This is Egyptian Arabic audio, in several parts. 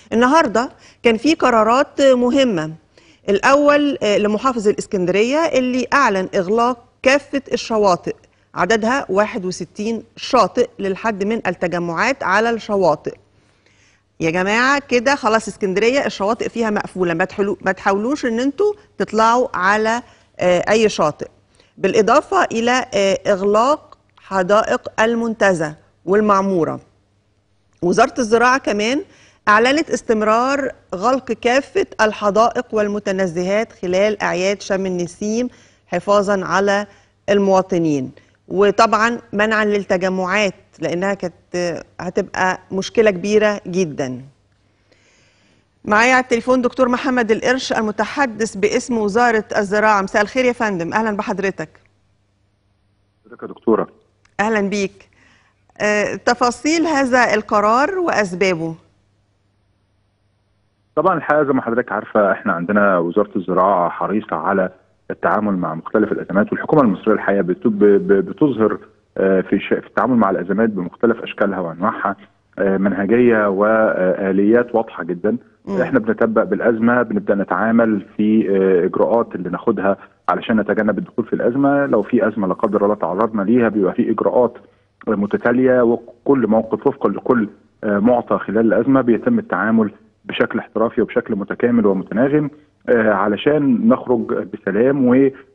النهارده كان في قرارات مهمه الاول آه، لمحافظ الاسكندريه اللي اعلن اغلاق كافه الشواطئ عددها 61 شاطئ للحد من التجمعات على الشواطئ يا جماعه كده خلاص اسكندريه الشواطئ فيها مقفوله ما تحلو- ما تحاولوش ان انتوا تطلعوا على آه، اي شاطئ بالاضافه الى آه، اغلاق حدائق المنتزه والمعموره وزاره الزراعه كمان اعلنت استمرار غلق كافه الحدائق والمتنزهات خلال اعياد شم النسيم حفاظا على المواطنين وطبعا منعا للتجمعات لانها كانت آه، هتبقى مشكله كبيره جدا معايا على التليفون دكتور محمد القرش المتحدث باسم وزاره الزراعه مساء الخير يا فندم اهلا بحضرتك ازيك يا دكتوره اهلا بيك آه، تفاصيل هذا القرار واسبابه طبعا الحقيقه زي ما حضرتك عارفه احنا عندنا وزاره الزراعه حريصه على التعامل مع مختلف الازمات والحكومه المصريه الحقيقه بت- ب- ب- بتظهر آه، في ش- في التعامل مع الازمات بمختلف اشكالها وانواعها آه، منهجيه واليات واضحه جدا مم. احنا بنتبع بالازمه بنبدا نتعامل في آه، اجراءات اللي ناخدها علشان نتجنب الدخول في الازمه لو في ازمه لا قدر الله تعرضنا ليها بيبقى في اجراءات متتاليه وكل موقف وفقا لكل آه، معطى خلال الازمه بيتم التعامل بشكل احترافي وبشكل متكامل ومتناغم آه، علشان نخرج بسلام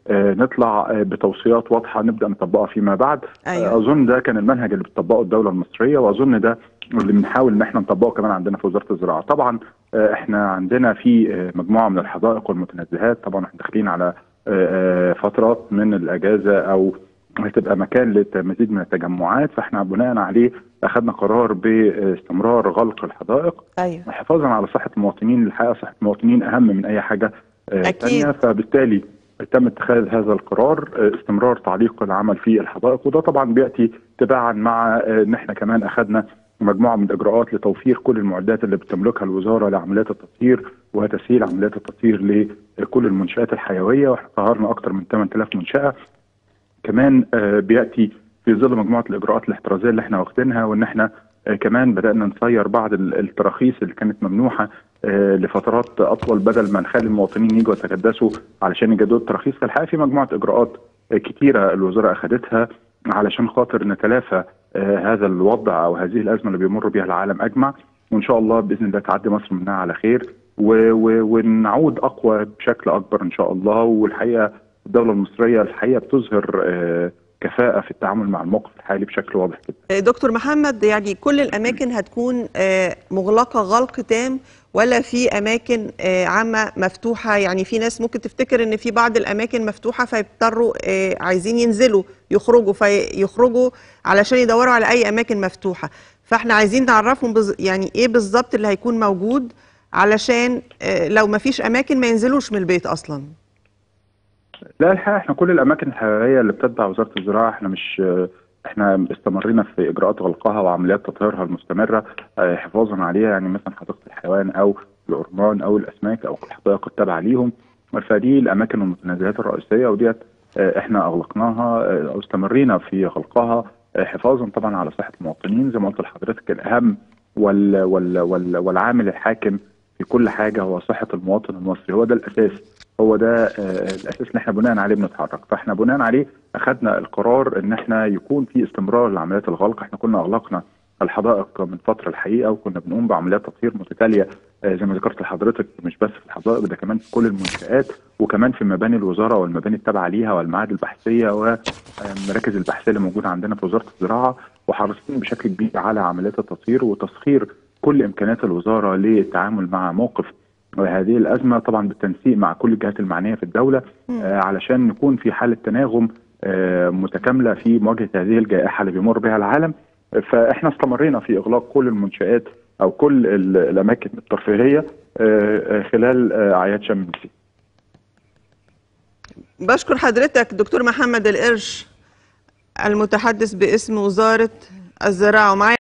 ونطلع بتوصيات واضحه نبدا نطبقها فيما بعد أيوة. آه، اظن ده كان المنهج اللي بتطبقه الدوله المصريه واظن ده اللي بنحاول ان احنا نطبقه كمان عندنا في وزاره الزراعه طبعا آه، احنا عندنا في آه، مجموعه من الحدائق والمتنزهات طبعا احنا داخلين على آه، آه، فترات من الاجازه او هتبقى مكان لمزيد من التجمعات فاحنا بناء عليه اخذنا قرار باستمرار غلق الحدائق ايوه حفاظا على صحه المواطنين الحقيقه صحه المواطنين اهم من اي حاجه آه، أكيد. تانية فبالتالي تم اتخاذ هذا القرار آه، استمرار تعليق العمل في الحدائق وده طبعا بياتي تباعا مع آه، ان احنا كمان اخذنا مجموعه من الاجراءات لتوفير كل المعدات اللي بتملكها الوزاره لعمليات التطهير وتسهيل عمليات التطهير لكل المنشات الحيويه واحنا طهرنا اكثر من 8000 منشاه كمان آه، بياتي في ظل مجموعه الاجراءات الاحترازيه اللي احنا واخدينها وان احنا آه، كمان بدانا نصير بعض ال- التراخيص اللي كانت ممنوحه آه، لفترات اطول بدل ما نخلي المواطنين يجوا يتكدسوا علشان يجددوا التراخيص فالحقيقه في مجموعه اجراءات آه، كتيره الوزاره اخذتها علشان خاطر نتلافى آه، هذا الوضع او هذه الازمه اللي بيمر بها العالم اجمع وان شاء الله باذن الله تعدي مصر منها على خير و- و- ونعود اقوى بشكل اكبر ان شاء الله والحقيقه الدوله المصريه الحقيقه بتظهر آه، كفاءه في التعامل مع الموقف الحالي بشكل واضح جدا آه، دكتور محمد يعني كل الاماكن هتكون آه، مغلقه غلق تام ولا في اماكن آه، عامه مفتوحه يعني في ناس ممكن تفتكر ان في بعض الاماكن مفتوحه فيضطروا آه، عايزين ينزلوا يخرجوا فيخرجوا علشان يدوروا على اي اماكن مفتوحه فاحنا عايزين نعرفهم بز... يعني ايه بالظبط اللي هيكون موجود علشان آه، لو ما فيش اماكن ما ينزلوش من البيت اصلا لا الحقيقه احنا كل الاماكن الحيويه اللي بتتبع وزاره الزراعه احنا مش احنا استمرينا في اجراءات غلقها وعمليات تطهيرها المستمره اه، حفاظا عليها يعني مثلا حديقه الحيوان او الأرمان او الاسماك او الحدائق التابعه ليهم فدي الاماكن والمتنزهات الرئيسيه وديت اه، احنا اغلقناها اه، او استمرينا في غلقها اه، حفاظا طبعا على صحه المواطنين زي ما قلت لحضرتك الاهم وال وال وال والعامل الحاكم في كل حاجه هو صحه المواطن المصري هو ده الاساس هو ده آه، الاساس اللي احنا بناء عليه بنتحرك فاحنا بناء عليه اخذنا القرار ان احنا يكون في استمرار لعمليات الغلق احنا كنا اغلقنا الحدائق من فتره الحقيقه وكنا بنقوم بعمليات تطهير متتاليه آه، زي ما ذكرت لحضرتك مش بس في الحدائق ده كمان في كل المنشات وكمان في مباني الوزاره والمباني التابعه ليها والمعاهد البحثيه والمراكز البحثيه اللي موجوده عندنا في وزاره الزراعه وحريصين بشكل كبير على عمليات التطهير وتسخير كل امكانيات الوزاره للتعامل مع موقف هذه الازمه طبعا بالتنسيق مع كل الجهات المعنيه في الدوله آه علشان نكون في حاله تناغم آه متكامله في مواجهه هذه الجائحه اللي بيمر بها العالم فاحنا استمرينا في اغلاق كل المنشات او كل ال- الاماكن الترفيهيه آه، آه، خلال آه، اعياد شم النسيم بشكر حضرتك دكتور محمد القرش المتحدث باسم وزاره الزراعه ومعايا